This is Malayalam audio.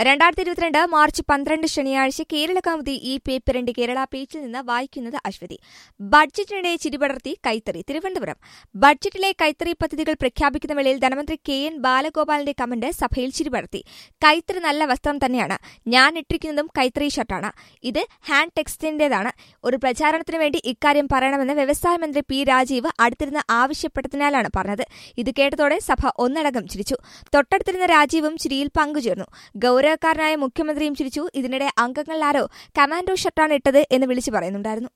രണ്ടായിരത്തി ഇരുപത്തിരണ്ട് മാർച്ച് പന്ത്രണ്ട് ശനിയാഴ്ച കേരള കൗമുദി ഈ പേപ്പറിന്റെ കേരള പേജിൽ നിന്ന് വായിക്കുന്നത് അശ്വതി ബഡ്ജറ്റിനിടെ ചിരിപടർത്തി കൈത്തറി തിരുവനന്തപുരം ബഡ്ജറ്റിലെ കൈത്തറി പദ്ധതികൾ പ്രഖ്യാപിക്കുന്ന വേളയിൽ ധനമന്ത്രി കെ എൻ ബാലഗോപാലിന്റെ കമന്റ് സഭയിൽ ചിരിപടർത്തി കൈത്തറി നല്ല വസ്ത്രം തന്നെയാണ് ഞാൻ ഇട്ടിരിക്കുന്നതും കൈത്തറി ഷർട്ടാണ് ഇത് ഹാൻഡ് ടെക്സ്റ്റിന്റേതാണ് ഒരു പ്രചാരണത്തിന് വേണ്ടി ഇക്കാര്യം പറയണമെന്ന് വ്യവസായ മന്ത്രി പി രാജീവ് അടുത്തിരുന്ന് ആവശ്യപ്പെട്ടതിനാലാണ് പറഞ്ഞത് ഇത് കേട്ടതോടെ സഭ ഒന്നടങ്കം ചിരിച്ചു തൊട്ടടുത്തിരുന്ന രാജീവും ചിരിയിൽ പങ്കുചേർന്നു ഗൌരവക്കാരനായ മുഖ്യമന്ത്രിയും ചിരിച്ചു ഇതിനിടെ അംഗങ്ങളിലാരോ കമാൻഡോ ഷർട്ടാണ് ഇട്ടത് എന്ന് വിളിച്ചു പറയുന്നുണ്ടായിരുന്നു